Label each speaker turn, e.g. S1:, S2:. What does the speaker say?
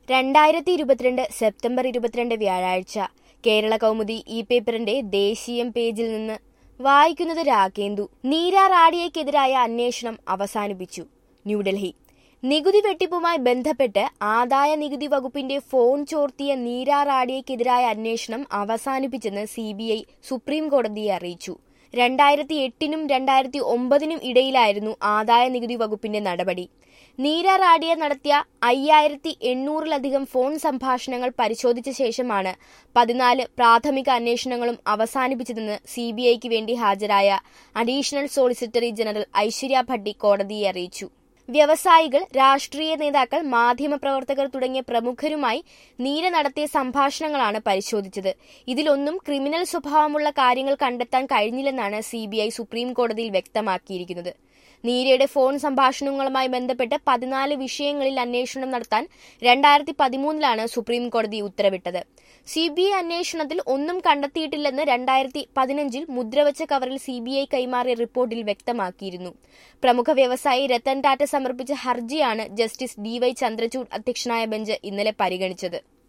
S1: രണ്ടായിരത്തി ഇരുപത്തിരണ്ട് സെപ്റ്റംബർ ഇരുപത്തിരണ്ട് വ്യാഴാഴ്ച കേരള കൗമുദി ഈ പേപ്പറിന്റെ ദേശീയം പേജിൽ നിന്ന് വായിക്കുന്നത് രാഗേന്ദു നീര റാഡിയയ്ക്കെതിരായ അന്വേഷണം അവസാനിപ്പിച്ചു ന്യൂഡൽഹി നികുതി വെട്ടിപ്പുമായി ബന്ധപ്പെട്ട് ആദായ നികുതി വകുപ്പിന്റെ ഫോൺ ചോർത്തിയ നീര റാഡിയയ്ക്കെതിരായ അന്വേഷണം അവസാനിപ്പിച്ചെന്ന് സി ബി ഐ സുപ്രീം കോടതിയെ അറിയിച്ചു രണ്ടായിരത്തി എട്ടിനും രണ്ടായിരത്തി ഒമ്പതിനും ഇടയിലായിരുന്നു ആദായ നികുതി വകുപ്പിന്റെ നടപടി നീര റാഡിയ നടത്തിയ അയ്യായിരത്തി എണ്ണൂറിലധികം ഫോൺ സംഭാഷണങ്ങൾ പരിശോധിച്ച ശേഷമാണ് പതിനാല് പ്രാഥമിക അന്വേഷണങ്ങളും അവസാനിപ്പിച്ചതെന്ന് സി ബി ഐക്ക് വേണ്ടി ഹാജരായ additional solicitor general Aishwarya Bhati കോടതിയെ അറിയിച്ചു വ്യവസായികൾ രാഷ്ട്രീയ നേതാക്കൾ മാധ്യമപ്രവർത്തകർ തുടങ്ങിയ പ്രമുഖരുമായി നീര നടത്തിയ സംഭാഷണങ്ങളാണ് പരിശോധിച്ചത് ഇതിലൊന്നും ക്രിമിനൽ സ്വഭാവമുള്ള കാര്യങ്ങൾ കണ്ടെത്താൻ കഴിഞ്ഞില്ലെന്നാണ് സി സുപ്രീം കോടതിയിൽ വ്യക്തമാക്കിയിരിക്കുന്നത് നീരയുടെ ഫോൺ സംഭാഷണങ്ങളുമായി ബന്ധപ്പെട്ട് പതിനാല് വിഷയങ്ങളിൽ അന്വേഷണം നടത്താൻ രണ്ടായിരത്തി പതിമൂന്നിലാണ് സുപ്രീം കോടതി ഉത്തരവിട്ടത് സി ബി ഐ അന്വേഷണത്തിൽ ഒന്നും കണ്ടെത്തിയിട്ടില്ലെന്ന് രണ്ടായിരത്തി പതിനഞ്ചിൽ മുദ്രവച്ച കവറിൽ സി ബി ഐ കൈമാറിയ റിപ്പോർട്ടിൽ വ്യക്തമാക്കിയിരുന്നു പ്രമുഖ വ്യവസായി രത്തൻ ടാറ്റ സമർപ്പിച്ച ഹർജിയാണ് ജസ്റ്റിസ് ഡി വൈ ചന്ദ്രചൂഡ് അധ്യക്ഷനായ ബെഞ്ച് ഇന്നലെ പരിഗണിച്ചത്